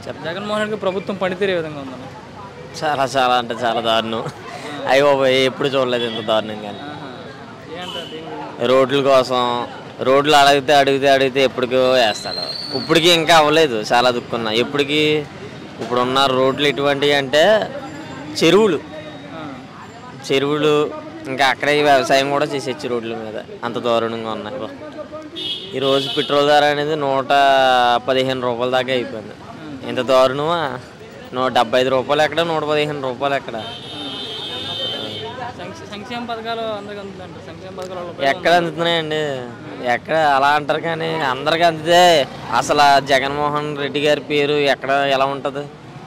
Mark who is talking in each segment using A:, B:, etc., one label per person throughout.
A: చెప్ప
B: జగన్మోహన్ రెడ్డి ప్రభుత్వం పనితీరు ఏ విధంగా ఉందన్న
A: చాలా చాలా అంటే చాలా దారుణం అయ్యో బాబోయ్, ఎప్పుడు చూడలేదు ఇంత దారుణం కానీ
B: ఏంటో దీని గురించి?
A: రోడ్ల కోసం రోడ్లు అడిగితే అడిగితే అడిగితే ఎప్పటికో వేస్తాడు ఇప్పటికి ఇంకా అవ్వలేదు చాలా దుక్కున్నా ఎప్పటికి ఇప్పుడున్న రోడ్లు ఎటువంటివి అంటే చెరువులు
B: ఆ.
A: చెరువులు ఇంకా అక్కడే వ్యవసాయం కూడా చేసేచ్చు రోడ్ల మీద అంత దారుణంగా ఉన్నాయి బా. ఈరోజు పెట్రోల్ ధర అనేది నూట పదిహేను రూపాయల దాకా అయిపోయింది ఎంత దారుణమా నూట డెబ్బై ఐదు రూపాయలు ఎక్కడ నూట పదిహేను రూపాయలు ఎక్కడ
B: సంక్ష- సంక్షేమ పథకాలు అందరికి అందుతుందంట సంక్షేమ పథకాలు
A: ఎక్కడ అందుతున్నాయండి ఎక్కడ అలా అంటారు కానీ అందరికి అందితే అసలు ఆ జగన్మోహన్ రెడ్డి గారి పేరు ఎక్కడ ఎలా ఉంటుంది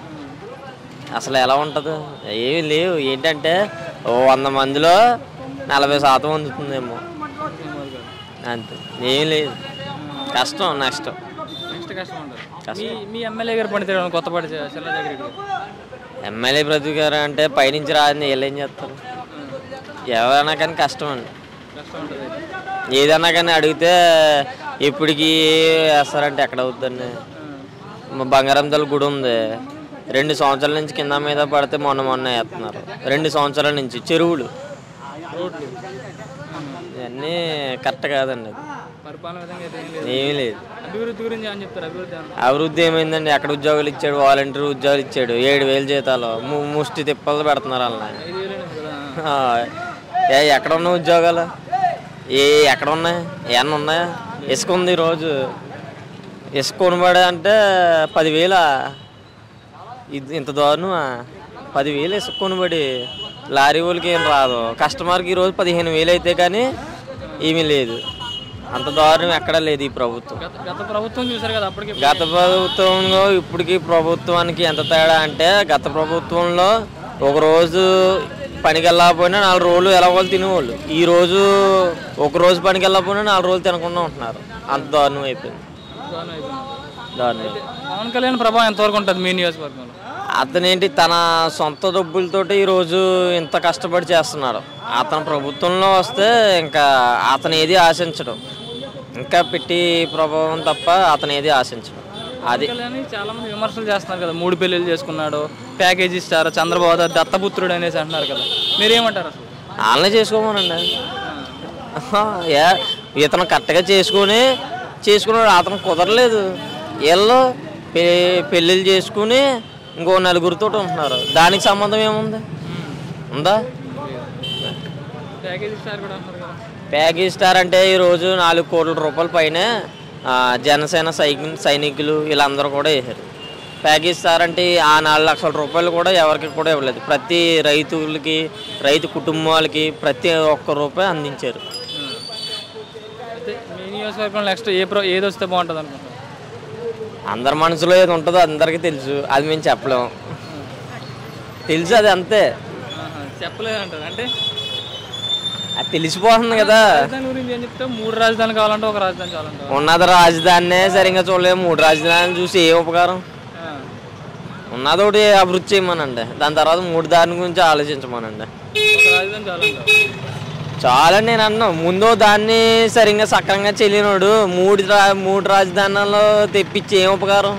A: అసలు ఎలా ఉంటుంది ఏమీ లేవు ఏంటంటే ఓ వంద మందిలో నలభై శాతం అందుతుందేమో అంతే ఏం లేదు కష్టం నష్టం
B: నెక్స్ట్ కష్టం ఉంటుంది మీ మీ ఎమ్మెల్యే గారు పనితీరు ఏమన్నా కొత్తపాటి చెల్ల జగన్ గారు
A: ఎమ్మెల్యే బ్రతుకు గారు అంటే పైనుంచి రాదని వీళ్ళు ఏం చేస్తారు ఎవరైనా కానీ కష్టం అండి
B: కష్టం ఉంటుంది
A: ఏదన్నా కానీ అడిగితే ఇప్పటికి వేస్తారంటే ఎక్కడ అవుతుందండి మా బంగారం తల్లి గుడి ఉంది రెండు సంవత్సరాల నుంచి కింద మీద పడితే మొన్న మొన్న వేస్తున్నారు రెండు సంవత్సరాల నుంచి చెరువులు
B: రోడ్లు
A: ఇవన్నీ కరెక్ట్ కాదండి అది.
B: పరిపాలన విధంగా అయితే ఏం లేదు
A: ఏమీ లేదు
B: అభివృద్ధి గురించి అని చెప్తారు అభివృద్ధి అన్న
A: అభివృద్ధి ఏమైందండి ఎక్కడ ఉద్యోగాలు ఇచ్చాడు వాలంటీర్ ఉద్యోగాలు ఇచ్చాడు ఏడు వేలు జీతాలు ము- ముష్టి తిప్పలు పెడుతున్నారు వాళ్ళని
B: ఐదు వేలు కదా
A: ఆ, ఏ ఎక్కడ ఉన్నాయి ఉద్యోగాలు ఏ ఎక్కడ ఉన్నాయి ఏమన్నా ఉన్నాయా ఇసుక ఉంది ఈరోజు ఇసుక కొనబడి అంటే పదివేల ఇది ఇంత దారుణమా పదివేలు ఇసుక కొనబడి లారీ వాళ్ళకి ఏం రాదు కస్టమర్కి ఈరోజు పదిహేను వేలు అయితే కానీ ఏమీ లేదు అంత దారుణం ఎక్కడా లేదు ఈ ప్రభుత్వం
B: గత గత ప్రభుత్వం చూసారు కదా అప్పటికి
A: గత ప్రభుత్వంలో ఇప్పటికి ప్రభుత్వానికి ఎంత తేడా అంటే గత ప్రభుత్వంలో ఒక రోజు పనికి వెళ్ళకపోయినా నాలుగు రోజులు ఎలా వాళ్ళు తినేవాళ్ళు ఈ రోజు ఒక రోజు పనికి వెళ్ళకపోయినా నాలుగు రోజులు తినకుండా ఉంటున్నారు అంత దారుణం అయిపోయింది
B: దారుణం అయిపోయింది.
A: దారుణం
B: పవన్ కళ్యాణ్ ప్రభావం ఎంతవరకు ఉంటుంది మీ నియోజకవర్గంలో
A: అతనేంటి తన సొంత డబ్బులతోటి ఈరోజు ఇంత కష్టపడి చేస్తున్నాడు అతను ప్రభుత్వంలో వస్తే ఇంకా అతను ఏది ఆశించడం ఇంకా పెట్టి ప్రభావం తప్ప అతను ఏది ఆశించడం అది
B: కళ్యాణ్ చాలా మంది విమర్శలు చేస్తున్నారు కదా మూడు పెళ్ళిళ్ళు చేసుకున్నాడు ప్యాకేజ్ ఇస్తారు చంద్రబాబు గారు దత్తపుత్రుడు అనేసి అంటున్నారు కదా మీరేమంటారు అసలు
A: వాళ్ళనే చేసుకోమనండి ఏ ఇతను కరెక్ట్గా చేసుకొని చేసుకున్నాడు అతను కుదరలేదు వీళ్ళు పె పెళ్ళిళ్ళు చేసుకుని ఇంకో నలుగురితో ఉంటున్నారు దానికి సంబంధం ఏముంది ఉందా
B: ప్యాకేజ్ ఇస్తారు కూడా అంటున్నారు కదా
A: ప్యాకేజ్ స్టార్ అంటే ఈరోజు నాలుగు కోట్ల రూపాయల పైన ఆ, జనసేన సైకి సైనికులు వీళ్ళందరూ కూడా వేశారు ప్యాకేజ్ స్టార్ అంటే ఆ నాలుగు లక్షల రూపాయలు కూడా ఎవరికి కూడా ఇవ్వలేదు ప్రతి రైతులకి రైతు కుటుంబాలకి ప్రతి ఒక్క రూపాయి అందించారు
B: అయితే మీ నియోజకవర్గంలో నెక్స్ట్ ఏ ప్రో ఏది వస్తే బాగుంటుంది అనుకుంటున్నారు
A: అందరి మనసులో ఏది ఉంటుందో అందరికీ తెలుసు అది మేము చెప్పలేము తెలుసు అది అంతే
B: ఆహా, చెప్పలేదంటారు అంటే
A: అది తెలిసిపోతుంది కదా
B: రాజధాని గురించి ఏం చెప్తే మూడు రాజధానులు కావాలంటే ఒక రాజధాని కావాలంటారు
A: ఉన్నది రాజధానినే సరిగ్గా చూడలేము మూడు రాజధానులు చూసి ఏ ఉపకారం ఉన్నది ఒకటి అభివృద్ధి చేయమనండి దాని తర్వాత మూడు దాని గురించి ఆలోచించమనండి
B: ఒక రాజధాని చాలంటారు
A: చాలని నేను అన్నా ముందు దాన్ని సరిగ్గా సక్రంగా చెల్లినోడు మూడు రా మూడు రాజధానులు తెప్పించి ఏం ఉపకారం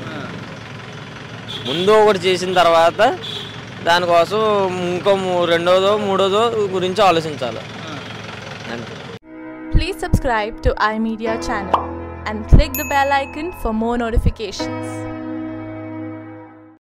A: ముందు ఒకటి చేసిన తర్వాత దానికోసం ఇంకో మూ- రెండోదో మూడోదో గురించి ఆలోచించాలి అంతే
C: Please subscribe to iMedia channel and click the bell icon for more notifications.